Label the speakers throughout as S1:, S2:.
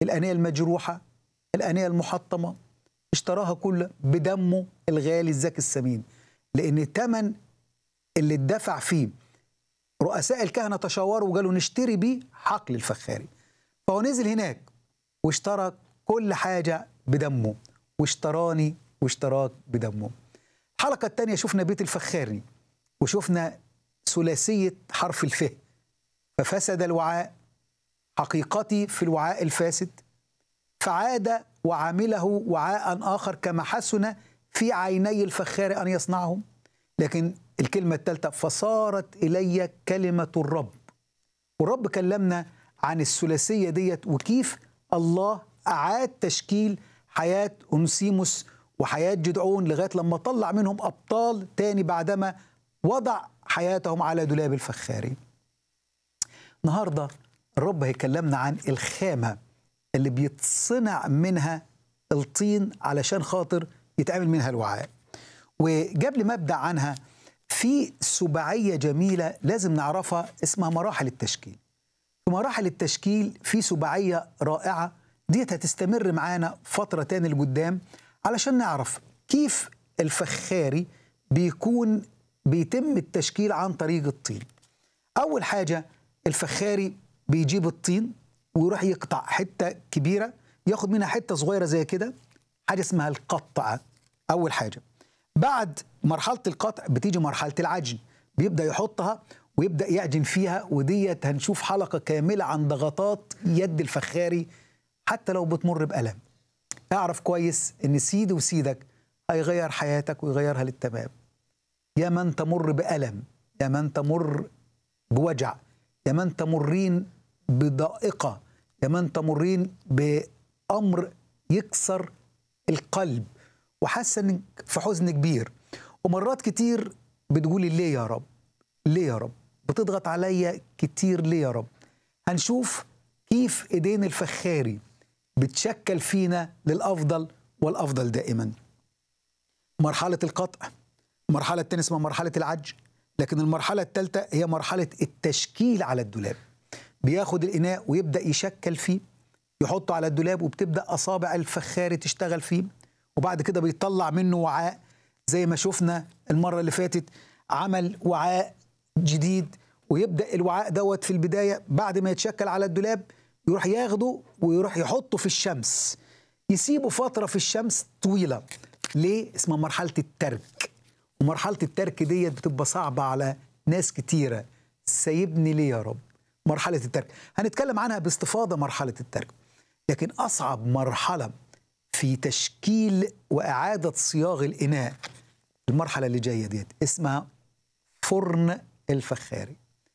S1: الانيه المجروحه الانيه المحطمه اشتراها كلها بدمه الغالي الزكي الثمين لان الثمن اللي اتدفع فيه رؤساء الكهنه تشاوروا وقالوا نشتري بيه حقل الفخاري فهو نزل هناك واشترى كل حاجه بدمه واشتراني واشتراك بدمه الحلقه الثانيه شفنا بيت الفخاري وشفنا ثلاثيه حرف الف ففسد الوعاء حقيقتي في الوعاء الفاسد فعاد وعامله وعاء اخر كما حسن في عيني الفخار ان يصنعه لكن الكلمه الثالثه فصارت الي كلمه الرب والرب كلمنا عن الثلاثيه ديت وكيف الله اعاد تشكيل حياه انسيموس وحياه جدعون لغايه لما طلع منهم ابطال تاني بعدما وضع حياتهم على دولاب الفخاري النهارده الرب هيكلمنا عن الخامه اللي بيتصنع منها الطين علشان خاطر يتعمل منها الوعاء وجاب لي مبدا عنها في سباعيه جميله لازم نعرفها اسمها مراحل التشكيل في مراحل التشكيل في سباعيه رائعه ديت هتستمر معانا فتره تاني لقدام علشان نعرف كيف الفخاري بيكون بيتم التشكيل عن طريق الطين اول حاجه الفخاري بيجيب الطين ويروح يقطع حته كبيره ياخد منها حته صغيره زي كده حاجه اسمها القطعه اول حاجه بعد مرحله القطع بتيجي مرحله العجن بيبدا يحطها ويبدا يعجن فيها وديت هنشوف حلقه كامله عن ضغطات يد الفخاري حتى لو بتمر بالم اعرف كويس ان سيدي وسيدك هيغير حياتك ويغيرها للتمام يا من تمر بالم يا من تمر بوجع يا من تمرين بضائقه يا من تمرين بامر يكسر القلب وحاسه انك في حزن كبير ومرات كتير بتقولي ليه يا رب ليه يا رب بتضغط عليا كتير ليه يا رب هنشوف كيف ايدين الفخاري بتشكل فينا للافضل والافضل دائما مرحله القطع المرحله الثانيه اسمها مرحله العج لكن المرحله الثالثه هي مرحله التشكيل على الدولاب بياخد الاناء ويبدا يشكل فيه يحطه على الدولاب وبتبدا اصابع الفخاري تشتغل فيه وبعد كده بيطلع منه وعاء زي ما شفنا المره اللي فاتت عمل وعاء جديد ويبدا الوعاء دوت في البدايه بعد ما يتشكل على الدولاب يروح ياخده ويروح يحطه في الشمس يسيبه فتره في الشمس طويله ليه اسمها مرحله الترك ومرحله الترك ديت بتبقى صعبه على ناس كتيره سايبني ليه يا رب مرحله الترك هنتكلم عنها باستفاضه مرحله الترك لكن اصعب مرحله في تشكيل واعاده صياغ الاناء المرحله اللي جايه ديت اسمها فرن الفخاري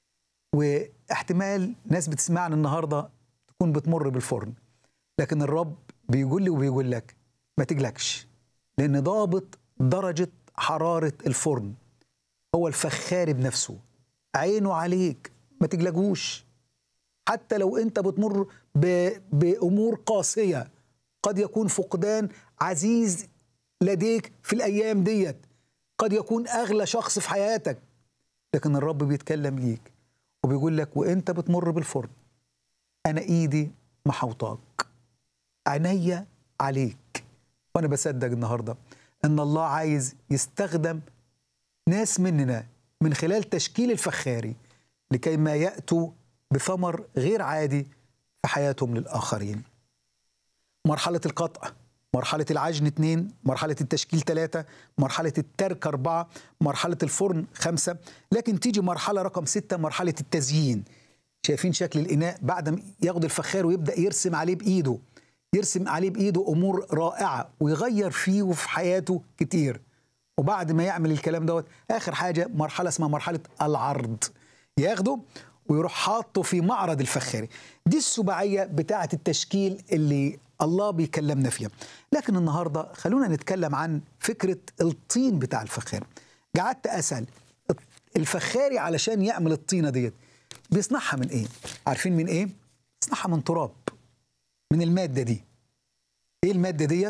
S1: واحتمال ناس بتسمعنا النهارده تكون بتمر بالفرن لكن الرب بيقول لي وبيقول لك ما تقلقش لان ضابط درجه حراره الفرن هو الفخاري بنفسه عينه عليك ما تقلقوش حتى لو انت بتمر ب... بامور قاسيه قد يكون فقدان عزيز لديك في الايام ديت قد يكون اغلى شخص في حياتك لكن الرب بيتكلم ليك وبيقول لك وانت بتمر بالفرن انا ايدي محوطاك عينيا عليك وانا بصدق النهارده ان الله عايز يستخدم ناس مننا من خلال تشكيل الفخاري لكي ما ياتوا بثمر غير عادي في حياتهم للاخرين مرحله القطع مرحلة العجن اثنين مرحلة التشكيل ثلاثة مرحلة الترك أربعة مرحلة الفرن خمسة لكن تيجي مرحلة رقم ستة مرحلة التزيين شايفين شكل الإناء بعد ما ياخد الفخار ويبدأ يرسم عليه بإيده يرسم عليه بإيده أمور رائعة ويغير فيه وفي حياته كتير وبعد ما يعمل الكلام دوت آخر حاجة مرحلة اسمها مرحلة العرض ياخده ويروح حاطه في معرض الفخاري دي السباعية بتاعة التشكيل اللي الله بيكلمنا فيها لكن النهاردة خلونا نتكلم عن فكرة الطين بتاع الفخار قعدت أسأل الفخاري علشان يعمل الطينة ديت بيصنعها من إيه؟ عارفين من إيه؟ بيصنعها من تراب من المادة دي إيه المادة ديت؟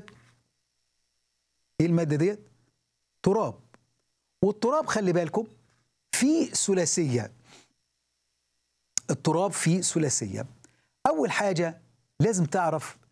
S1: إيه المادة ديت؟ تراب والتراب خلي بالكم في ثلاثية التراب فيه ثلاثية أول حاجة لازم تعرف